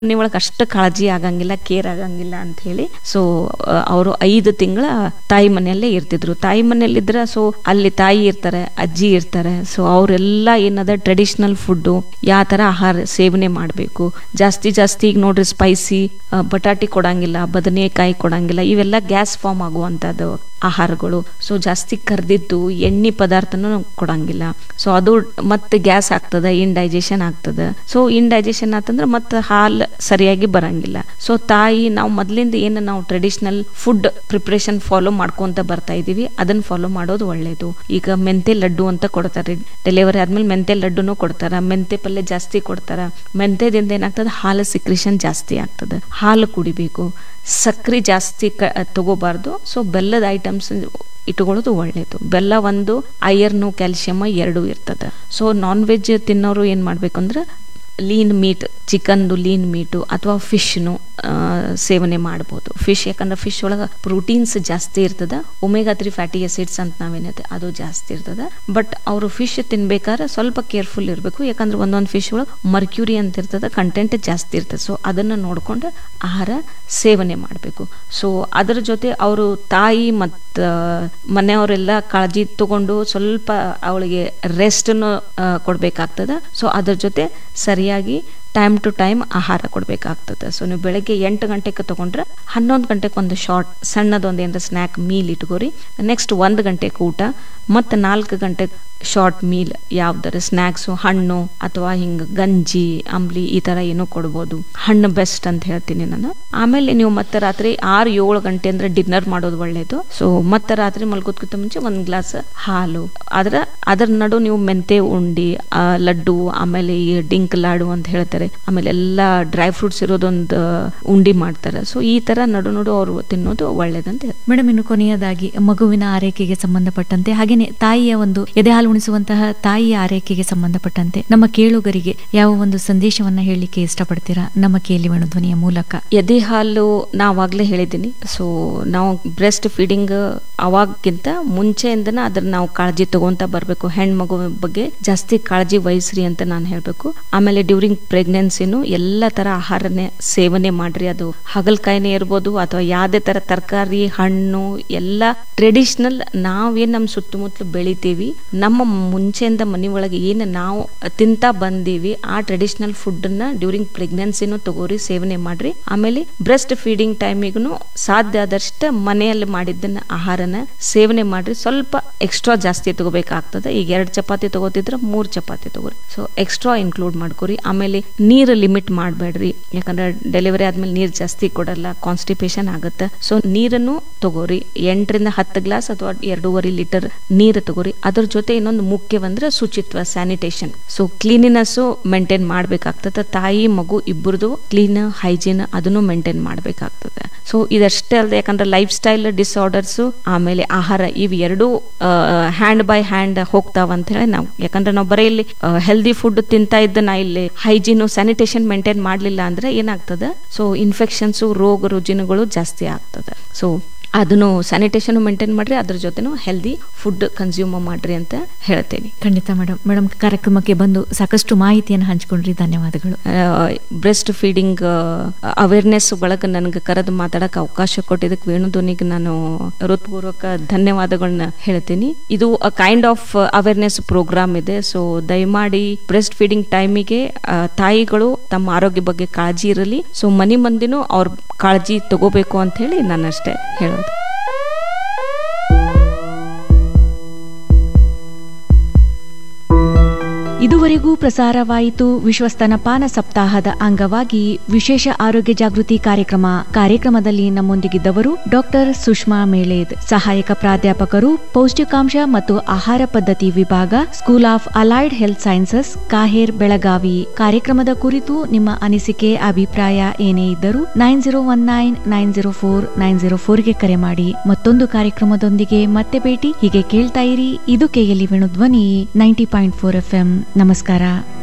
ಒಳಗೆ ಅಷ್ಟು ಕಾಳಜಿ ಆಗಂಗಿಲ್ಲ ಕೇರ್ ಆಗಂಗಿಲ್ಲ ಅಂತ ಹೇಳಿ ಸೊ ಅವರು ಐದು ತಿಂಗಳ ತಾಯಿ ಮನೆಯಲ್ಲೇ ಇರ್ತಿದ್ರು ತಾಯಿ ಮನೆಯಲ್ಲಿದ್ರೆ ಸೊ ಅಲ್ಲಿ ತಾಯಿ ಇರ್ತಾರೆ ಅಜ್ಜಿ ಇರ್ತಾರೆ ಸೊ ಅವರೆಲ್ಲ ಏನದ ಟ್ರೆಡಿಷನಲ್ ಫುಡ್ಡು ಯಾವ ಥರ ಆಹಾರ ಸೇವನೆ ಮಾಡಬೇಕು ಜಾಸ್ತಿ ಜಾಸ್ತಿ ಈಗ ನೋಡ್ರಿ ಸ್ಪೈಸಿ ಬಟಾಟಿ ಕೊಡಂಗಿಲ್ಲ ಬದನೆಕಾಯಿ ಕೊಡಂಗಿಲ್ಲ ಇವೆಲ್ಲ ಗ್ಯಾಸ್ ಫಾರ್ಮ್ ಆಗುವಂಥದ್ದು ಆಹಾರಗಳು ಸೊ ಜಾಸ್ತಿ ಕರ್ದಿದ್ದು ಎಣ್ಣೆ ಪದಾರ್ಥನೂ ಕೊಡಂಗಿಲ್ಲ ಸೊ ಅದು ಮತ್ತೆ ಗ್ಯಾಸ್ ಆಗ್ತದ ಇಂಡೈಜೆಷನ್ ಆಗ್ತದ ಸೊ ಇಂಡೈಜೆಷನ್ ಆತಂದ್ರೆ ಮತ್ತೆ ಹಾಲು ಸರಿಯಾಗಿ ಬರಂಗಿಲ್ಲ ಸೊ ತಾಯಿ ನಾವು ಮೊದ್ಲಿಂದ ಏನು ನಾವು ಟ್ರೆಡಿಷನಲ್ ಫುಡ್ ಪ್ರಿಪ್ರೇಷನ್ ಫಾಲೋ ಮಾಡ್ಕೊಂತ ಬರ್ತಾ ಇದೀವಿ ಅದನ್ನ ಫಾಲೋ ಮಾಡೋದು ಒಳ್ಳೇದು ಈಗ ಮೆಂತೆ ಲಡ್ಡು ಅಂತ ಕೊಡ್ತಾರೆ ಡೆಲಿವರಿ ಆದ್ಮೇಲೆ ಮೆಂತೆ ಲಡ್ಡುನು ಕೊಡ್ತಾರ ಮೆಂತೆ ಪಲ್ಯ ಜಾಸ್ತಿ ಕೊಡ್ತಾರ ಮೆಂತೆದಿಂದ ಏನಾಗ್ತದೆ ಹಾಲು ಸಿಕ್ರೇಷನ್ ಜಾಸ್ತಿ ಆಗ್ತದೆ ಹಾಲು ಕುಡಿಬೇಕು ಸಕ್ರೆ ಜಾಸ್ತಿ ಕ ತಗೋಬಾರ್ದು ಸೊ ಬೆಲ್ಲದ ಐಟಮ್ಸ್ ಇಟ್ಕೊಳ್ಳೋದು ಒಳ್ಳೇದು ಬೆಲ್ಲ ಒಂದು ಐಯರ್ನು ಕ್ಯಾಲ್ಸಿಯಮ್ ಎರಡು ಇರ್ತದೆ ಸೊ ನಾನ್ ವೆಜ್ ತಿನ್ನೋರು ಏನು ಮಾಡ್ಬೇಕು ಅಂದ್ರೆ ಲೀನ್ ಮೀಟ್ ಚಿಕನ್ದು ಲೀನ್ ಮೀಟು ಅಥವಾ ಫಿಶ್ನು ಸೇವನೆ ಮಾಡ್ಬೋದು ಫಿಶ್ ಯಾಕಂದ್ರೆ ಫಿಶ್ ಒಳಗೆ ಪ್ರೋಟೀನ್ಸ್ ಜಾಸ್ತಿ ಇರ್ತದ ಒಮೆಗಾ ತ್ರೀ ಫ್ಯಾಟಿ ಆಸಿಡ್ಸ್ ಅಂತ ನಾವೇನೈತೆ ಅದು ಜಾಸ್ತಿ ಇರ್ತದ ಬಟ್ ಅವರು ಫಿಶ್ ತಿನ್ಬೇಕಾದ್ರೆ ಸ್ವಲ್ಪ ಕೇರ್ಫುಲ್ ಇರಬೇಕು ಯಾಕಂದ್ರೆ ಒಂದೊಂದು ಫಿಶ್ ಒಳಗೆ ಮರ್ಕ್ಯೂರಿ ಅಂತ ಇರ್ತದ ಕಂಟೆಂಟ್ ಜಾಸ್ತಿ ಇರ್ತದೆ ಸೊ ಅದನ್ನು ನೋಡ್ಕೊಂಡು ಆಹಾರ ಸೇವನೆ ಮಾಡಬೇಕು ಸೊ ಅದರ ಜೊತೆ ಅವರು ತಾಯಿ ಮತ್ತು ಮನೆಯವರೆಲ್ಲ ಕಾಳಜಿ ತಗೊಂಡು ಸ್ವಲ್ಪ ಅವಳಿಗೆ ರೆಸ್ಟನ್ನು ಕೊಡಬೇಕಾಗ್ತದ ಸೊ ಅದ್ರ ಜೊತೆ ಸರಿಯಾಗಿ ಟೈಮ್ ಟು ಟೈಮ್ ಆಹಾರ ಕೊಡಬೇಕಾಗ್ತದೆ ಸೊ ನೀವು ಬೆಳಗ್ಗೆ ಎಂಟು ಗಂಟೆಗೆ ತೊಗೊಂಡ್ರೆ ಹನ್ನೊಂದು ಗಂಟೆಗೆ ಒಂದು ಶಾರ್ಟ್ ಸಣ್ಣದೊಂದು ಏನಾರ ಸ್ನ್ಯಾಕ್ ಮೀಲ್ ಇಟ್ಕೋರಿ ನೆಕ್ಸ್ಟ್ ಒಂದು ಗಂಟೆಗೆ ಊಟ ಮತ್ತು ನಾಲ್ಕು ಗಂಟೆಗೆ ಶಾರ್ಟ್ ಮೀಲ್ ಯಾವ್ದಾರ ಸ್ನ್ಯಾಕ್ಸು ಹಣ್ಣು ಅಥವಾ ಹಿಂಗೆ ಗಂಜಿ ಅಂಬ್ಲಿ ಈ ಥರ ಏನೋ ಕೊಡ್ಬೋದು ಹಣ್ಣು ಬೆಸ್ಟ್ ಅಂತ ಹೇಳ್ತೀನಿ ನಾನು ಆಮೇಲೆ ನೀವು ಮತ್ತೆ ರಾತ್ರಿ ಆರು ಏಳು ಗಂಟೆ ಅಂದ್ರೆ ಡಿನ್ನರ್ ಮಾಡೋದು ಒಳ್ಳೇದು ಸೊ ಮತ್ತೆ ರಾತ್ರಿ ಮಲ್ಕೋದ್ಕಿಂತ ಮುಂಚೆ ಒಂದು ಗ್ಲಾಸ್ ಹಾಲು ಅದ್ರ ಅದ್ರ ನಡು ನೀವು ಮೆಂತೆ ಉಂಡಿ ಲಡ್ಡು ಆಮೇಲೆ ಈ ಡಿಂಕ್ ಲಾಡು ಅಂತ ಹೇಳ್ತಾರೆ ಆಮೇಲೆ ಎಲ್ಲ ಡ್ರೈ ಫ್ರೂಟ್ಸ್ ಇರೋದೊಂದು ಉಂಡಿ ಮಾಡ್ತಾರೆ ಸೊ ಈ ತರ ನಡು ನಡು ಅವರು ತಿನ್ನೋದು ಒಳ್ಳೇದಂತ ಮೇಡಮ್ ಇನ್ನು ಕೊನೆಯದಾಗಿ ಮಗುವಿನ ಆರೈಕೆಗೆ ಸಂಬಂಧಪಟ್ಟಂತೆ ಹಾಗೇನೆ ತಾಯಿಯ ಒಂದು ಎದೆ ಹಾಲು ಉಣಿಸುವಂತಹ ತಾಯಿಯ ಆರೈಕೆಗೆ ಸಂಬಂಧಪಟ್ಟಂತೆ ನಮ್ಮ ಕೇಳುಗರಿಗೆ ಯಾವ ಒಂದು ಸಂದೇಶವನ್ನ ಹೇಳಲಿಕ್ಕೆ ಇಷ್ಟಪಡ್ತೀರಾ ನಮ್ಮ ಕೇಳಿ ಧ್ವನಿಯ ಮೂಲಕ ಎದೆ ಹಾಲು ನಾವಾಗ್ಲೇ ಹೇಳಿದ್ದೀನಿ ಸೊ ನಾವು ಬ್ರೆಸ್ಟ್ ಫೀಡಿಂಗ್ ಅವಾಗ್ಗಿಂತ ಮುಂಚೆಯಿಂದನ ಅದ್ರ ನಾವು ಕಾಳಜಿ ತಗೊಂತ ಬರಬೇಕು ಹೆಣ್ಮಗು ಬಗ್ಗೆ ಜಾಸ್ತಿ ಕಾಳಜಿ ವಹಿಸ್ರಿ ಅಂತ ನಾನು ಹೇಳ್ಬೇಕು ಆಮೇಲೆ ಡ್ಯೂರಿಂಗ್ ಪ್ರೆಗ್ನೆನ್ಸಿನು ಎಲ್ಲ ತರ ಆಹಾರನೇ ಸೇವನೆ ಮಾಡ್ರಿ ಅದು ಹಗಲ್ಕಾಯಿನೇ ಇರ್ಬೋದು ಅಥವಾ ಯಾವ್ದೇ ತರ ತರಕಾರಿ ಹಣ್ಣು ಎಲ್ಲ ಟ್ರೆಡಿಷನಲ್ ನಾವೇನ್ ನಮ್ಮ ಸುತ್ತಮುತ್ತಲು ಬೆಳಿತೀವಿ ನಮ್ಮ ಮುಂಚೆಯಿಂದ ಮನೆ ಒಳಗೆ ಏನು ನಾವು ತಿಂತಾ ಬಂದೀವಿ ಆ ಟ್ರೆಡಿಷನಲ್ ಫುಡ್ ನ ಡ್ಯೂರಿಂಗ್ ಪ್ರೆಗ್ನೆನ್ಸಿನೂ ತಗೋರಿ ಸೇವನೆ ಮಾಡ್ರಿ ಆಮೇಲೆ ಬ್ರೆಸ್ಟ್ ಫೀಡಿಂಗ್ ಟೈಮಿಗೂ ಸಾಧ್ಯ ಆದಷ್ಟು ಮನೆಯಲ್ಲಿ ಮಾಡಿದ್ದನ್ನ ಆಹಾರನ ಸೇವನೆ ಮಾಡ್ರಿ ಸ್ವಲ್ಪ ಎಕ್ಸ್ಟ್ರಾ ಜಾಸ್ತಿ ತಗೋಬೇಕಾಗ್ತದೆ ಈಗ ಎರಡು ಚಪಾತಿ ತಗೋತಿದ್ರೆ ಮೂರ್ ಚಪಾತಿ ತಗೋರಿ ಸೊ ಎಕ್ಸ್ಟ್ರಾ ಇನ್ಕ್ಲೂಡ್ ಮಾಡ್ಕೋರಿ ಆಮೇಲೆ ನೀರು ಲಿಮಿಟ್ ಮಾಡಬೇಡ್ರಿ ಯಾಕಂದ್ರೆ ಡೆಲಿವರಿ ಆದ್ಮೇಲೆ ನೀರು ಜಾಸ್ತಿ ಕೊಡಲ್ಲ ಕಾನ್ಸ್ಟಿಪೇಷನ್ ಆಗುತ್ತೆ ಸೊ ನೀರನ್ನು ತಗೋರಿ ಎಂಟರಿಂದ ಹತ್ತು ಗ್ಲಾಸ್ ಅಥವಾ ಎರಡೂವರೆ ಲೀಟರ್ ನೀರು ತಗೋರಿ ಅದ್ರ ಜೊತೆ ಇನ್ನೊಂದು ಮುಖ್ಯವಂದ್ರೆ ಶುಚಿತ್ವ ಸ್ಯಾನಿಟೇಷನ್ ಸೊ ಕ್ಲೀನಿನೆಸ್ ಮೇಂಟೈನ್ ಮಾಡ್ಬೇಕಾಗ್ತದೆ ತಾಯಿ ಮಗು ಇಬ್ಬರದು ಕ್ಲೀನ್ ಹೈಜೀನ್ ಅದನ್ನು ಮೇಂಟೈನ್ ಮಾಡ್ಬೇಕಾಗ್ತದೆ ಸೊ ಇದಷ್ಟೇ ಅಲ್ಲದೆ ಯಾಕಂದ್ರೆ ಲೈಫ್ ಸ್ಟೈಲ್ ಡಿಸಾರ್ಡರ್ಸ್ ಆಮೇಲೆ ಆಹಾರ ಇವ್ ಎರಡು ಹ್ಯಾಂಡ್ ಬೈ ಹ್ಯಾಂಡ್ ಹೋಗ್ತಾವ ಅಂತ ಹೇಳಿ ನಾವು ಯಾಕಂದ್ರೆ ನಾವು ಬರೀ ಇಲ್ಲಿ ಹೆಲ್ದಿ ಫುಡ್ ತಿಂತಾ ಇದ್ದ ನಾ ಇಲ್ಲಿ ಹೈಜೀನು ಸ್ಯಾನಿಟೇಷನ್ ಮೇಂಟೈನ್ ಮಾಡ್ಲಿಲ್ಲ ಅಂದ್ರೆ ಏನಾಗ್ತದೆ ಸೊ ಇನ್ಫೆಕ್ಷನ್ಸ್ ರೋಗ ರುಜಿನಗಳು ಜಾಸ್ತಿ ಆಗ್ತದೆ ಸೊ ಅದನ್ನು ಸ್ಯಾನಿಟೇಷನ್ ಮೇಂಟೈನ್ ಮಾಡ್ರಿ ಅದ್ರ ಜೊತೆನೂ ಹೆಲ್ದಿ ಫುಡ್ ಕನ್ಸ್ಯೂಮ್ ಮಾಡ್ರಿ ಅಂತ ಹೇಳ್ತೇನೆ ಖಂಡಿತ ಮೇಡಮ್ ಮೇಡಮ್ ಕಾರ್ಯಕ್ರಮಕ್ಕೆ ಬಂದು ಸಾಕಷ್ಟು ಮಾಹಿತಿಯನ್ನು ಹಂಚ್ಕೊಂಡ್ರಿ ಧನ್ಯವಾದಗಳು ಬ್ರೆಸ್ಟ್ ಫೀಡಿಂಗ್ ಅವೇರ್ನೆಸ್ ಒಳಗೆ ನನಗೆ ಕರೆದು ಮಾತಾಡಕ್ಕೆ ಅವಕಾಶ ಕೊಟ್ಟಿದ್ದಕ್ಕೆ ವೇಣುಧ್ವನಿಗೆ ನಾನು ಹೃತ್ಪೂರ್ವಕ ಧನ್ಯವಾದಗಳನ್ನ ಹೇಳ್ತೀನಿ ಇದು ಕೈಂಡ್ ಆಫ್ ಅವೇರ್ನೆಸ್ ಪ್ರೋಗ್ರಾಮ್ ಇದೆ ಸೊ ದಯಮಾಡಿ ಬ್ರೆಸ್ಟ್ ಫೀಡಿಂಗ್ ಟೈಮಿಗೆ ತಾಯಿಗಳು ತಮ್ಮ ಆರೋಗ್ಯ ಬಗ್ಗೆ ಕಾಳಜಿ ಇರಲಿ ಸೊ ಮನಿ ಮಂದಿನೂ ಅವ್ರ ಕಾಳಜಿ ತಗೋಬೇಕು ಅಂತ ಹೇಳಿ ನಾನಷ್ಟೇ ಹೇಳೋದು ಇದುವರೆಗೂ ಪ್ರಸಾರವಾಯಿತು ವಿಶ್ವ ಸ್ತನಪಾನ ಸಪ್ತಾಹದ ಅಂಗವಾಗಿ ವಿಶೇಷ ಆರೋಗ್ಯ ಜಾಗೃತಿ ಕಾರ್ಯಕ್ರಮ ಕಾರ್ಯಕ್ರಮದಲ್ಲಿ ನಮ್ಮೊಂದಿಗಿದ್ದವರು ಡಾಕ್ಟರ್ ಸುಷ್ಮಾ ಮೇಳೇದ್ ಸಹಾಯಕ ಪ್ರಾಧ್ಯಾಪಕರು ಪೌಷ್ಟಿಕಾಂಶ ಮತ್ತು ಆಹಾರ ಪದ್ಧತಿ ವಿಭಾಗ school of allied health sciences KAHER Belagavi ಕಾರ್ಯಕ್ರಮದ ಕುರಿತು ನಿಮ್ಮ ಅನಿಸಿಕೆ ಅಭಿಪ್ರಾಯ ಏನೇ ಇದ್ದರೂ nine zero one nine nine zero four nine zero ಫೋರ್ಗೆ ಕರೆ ಮಾಡಿ ಮತ್ತೊಂದು ಕಾರ್ಯಕ್ರಮದೊಂದಿಗೆ ಮತ್ತೆ ಭೇಟಿ ಹೀಗೆ ಕೇಳ್ತಾ ಇರಿ ಇದು ಕೆಎಲಿ ವೇಣು ಧ್ವನಿ ನೈಂಟಿ ಪಾಯಿಂಟ್ ಫೋರ್ ಎಫ್ ನಮಸ್ಕಾರ